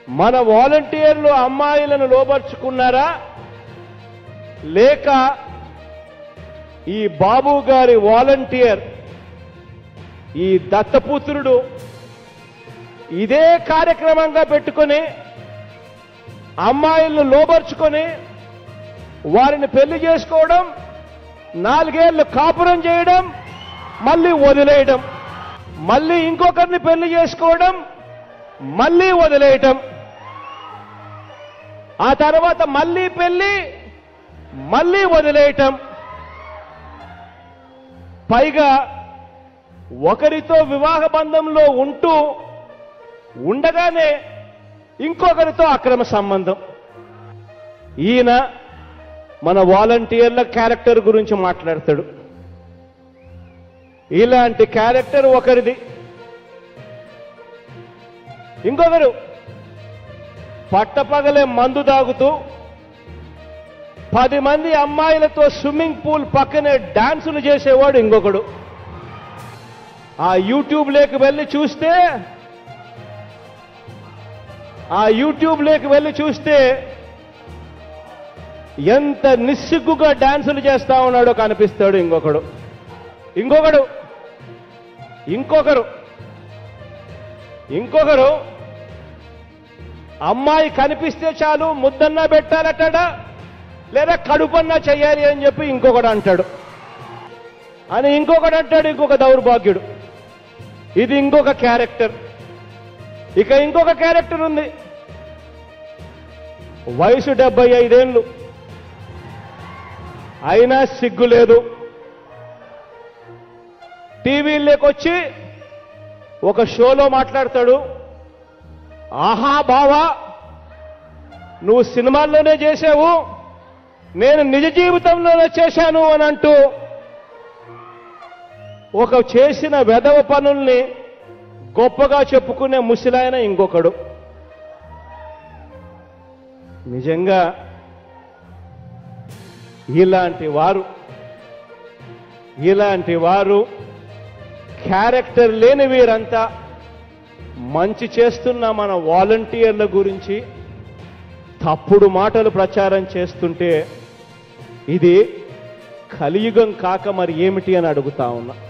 మన వాలంటీర్లు అమ్మాయిలను లోపరుచుకున్నారా లేక ఈ బాబు గారి వాలంటీర్ ఈ దత్తపుత్రుడు ఇదే కార్యక్రమంగా పెట్టుకొని అమ్మాయిలను లోబర్చుకొని వారిని పెళ్లి చేసుకోవడం నాలుగేళ్లు కాపురం చేయడం మళ్ళీ వదిలేయడం మళ్ళీ ఇంకొకరిని పెళ్లి చేసుకోవడం మళ్ళీ వదిలేయటం ఆ తర్వాత మళ్ళీ పెళ్లి మళ్ళీ వదిలేయటం పైగా ఒకరితో వివాహ బంధంలో ఉంటూ ఉండగానే ఇంకొకరితో అక్రమ సంబంధం ఈయన మన వాలంటీర్ల క్యారెక్టర్ గురించి మాట్లాడతాడు ఇలాంటి క్యారెక్టర్ ఒకరిది ఇంకొకరు పట్టపగలే మందు తాగుతూ పది మంది అమ్మాయిలతో స్విమ్మింగ్ పూల్ పక్కనే డాన్సులు చేసేవాడు ఇంకొకడు ఆ యూట్యూబ్ లేకి వెళ్ళి చూస్తే ఆ యూట్యూబ్ లేకి వెళ్ళి చూస్తే ఎంత నిస్సిగ్గుగా డాన్సులు చేస్తా ఉన్నాడో కనిపిస్తాడు ఇంకొకడు ఇంకొకడు ఇంకొకరు ఇంకొకరు అమ్మాయి కనిపిస్తే చాలు ముద్దన్నా పెట్టాలటాడా లేదా కడుపన్నా చెయ్యాలి అని చెప్పి ఇంకొకడు అంటాడు అని ఇంకొకడు అంటాడు ఇంకొక దౌర్భాగ్యుడు ఇది ఇంకొక క్యారెక్టర్ ఇక ఇంకొక క్యారెక్టర్ ఉంది వయసు డెబ్బై ఐదేళ్ళు అయినా సిగ్గు లేదు టీవీలోకి ఒక షోలో మాట్లాడతాడు ఆహా బావా నువ్వు సినిమాల్లోనే చేసావు నేను నిజ జీవితంలోనే చేశాను అని అంటూ ఒక చేసిన వెధవ పనుల్ని గొప్పగా చెప్పుకునే ముసిలాయన ఇంకొకడు నిజంగా ఇలాంటి వారు ఇలాంటి వారు క్యారెక్టర్ లేని వీరంతా మంచి చేస్తున్న మన వాలంటీర్ల గురించి తప్పుడు మాటలు ప్రచారం చేస్తుంటే ఇది కలియుగం కాక మరి ఏమిటి అని అడుగుతా ఉన్నా